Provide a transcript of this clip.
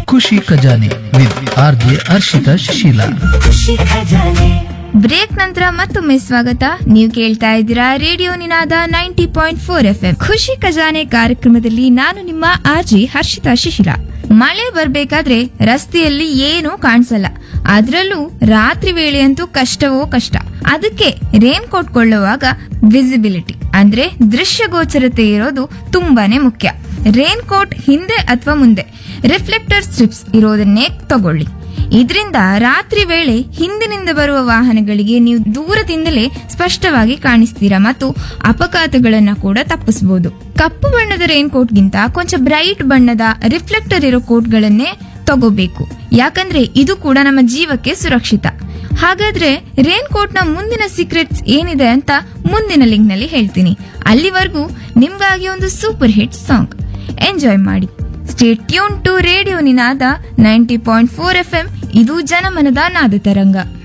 ಖುಷಿ Khajane with R J Harshitha Shishila Khushi Khajane break ನಂತರ ಮತ್ತೊಮ್ಮೆ ಸ್ವಾಗತ ನೀವು ಕೇಳ್ತಾ ಇದ್ದೀರಾ radio Ninada ninety point four F M Khushi Khajane ಕಾರ್ಯಕ್ರಮದಲ್ಲಿ ನಾನು ನಿಮ್ಮ ಆರ್ಜಿ ಹರ್ಷಿತಾ ಶಿಶಿಲ ಮಳೆ ಬರ್ಬೇಕಾದ್ರೆ ರಸ್ತೆಯಲ್ಲಿ ಏನೂ ಕಾಣಿಸಲ್ಲ ಅದ್ರಲ್ಲೂ ರಾತ್ರಿ ವೇಳೆಯಂತೂ ಕಷ್ಟವೋ ಕಷ್ಟ ಅದಕ್ಕೆ ರೇನ್ ಕೋಟ್ ಕೊಳ್ಳುವಾಗ ವಿಸಿಬಿಲಿಟಿ ಅಂದ್ರೆ ದೃಶ್ಯಗೋಚರತೆ ಇರೋದು ತುಂಬಾನೇ ಮುಖ್ಯ ರೇನ್ ಕೋಟ್ ಹಿಂದೆ ಅಥವಾ ಮುಂದೆ ರಿಫ್ಲೆಕ್ಟರ್ ಸ್ಟ್ರಿಪ್ಸ್ ಇರೋದನ್ನೇ ತಗೊಳ್ಳಿ ಇದರಿಂದ ರಾತ್ರಿ ವೇಳೆ ಹಿಂದಿನಿಂದ ಬರುವ ವಾಹನಗಳಿಗೆ ನೀವು ದೂರದಿಂದಲೇ ಸ್ಪಷ್ಟವಾಗಿ ಕಾಣಿಸ್ತೀರಾ ಮತ್ತು ಅಪಘಾತಗಳನ್ನ ಕೂಡ ತಪ್ಪಿಸಬಹುದು ಕಪ್ಪು ಬಣ್ಣದ ರೈನ್ ಕೋಟ್ಗಿಂತ ಕೊಂಚ ಬ್ರೈಟ್ ಬಣ್ಣದ ರಿಫ್ಲೆಕ್ಟರ್ ಇರೋ ಕೋಟ್ಗಳನ್ನೇ ತಗೋಬೇಕು ಯಾಕಂದ್ರೆ ಇದು ಕೂಡ ನಮ್ಮ ಜೀವಕ್ಕೆ ಸುರಕ್ಷಿತ ಹಾಗಾದ್ರೆ ರೇನ್ ಕೋಟ್ ನ ಮುಂದಿನ ಸೀಕ್ರೆಟ್ಸ್ ಏನಿದೆ ಅಂತ ಮುಂದಿನ ಲಿಂಕ್ ನಲ್ಲಿ ಹೇಳ್ತೀನಿ ಅಲ್ಲಿವರೆಗೂ ನಿಮ್ಗಾಗಿ ಒಂದು ಸೂಪರ್ ಹಿಟ್ ಸಾಂಗ್ ಎಂಜಾಯ್ ಮಾಡಿ stay tune to radio Ninada ninety point four F M ಇದು ಜನಮನದ ನಾದ ತರಂಗ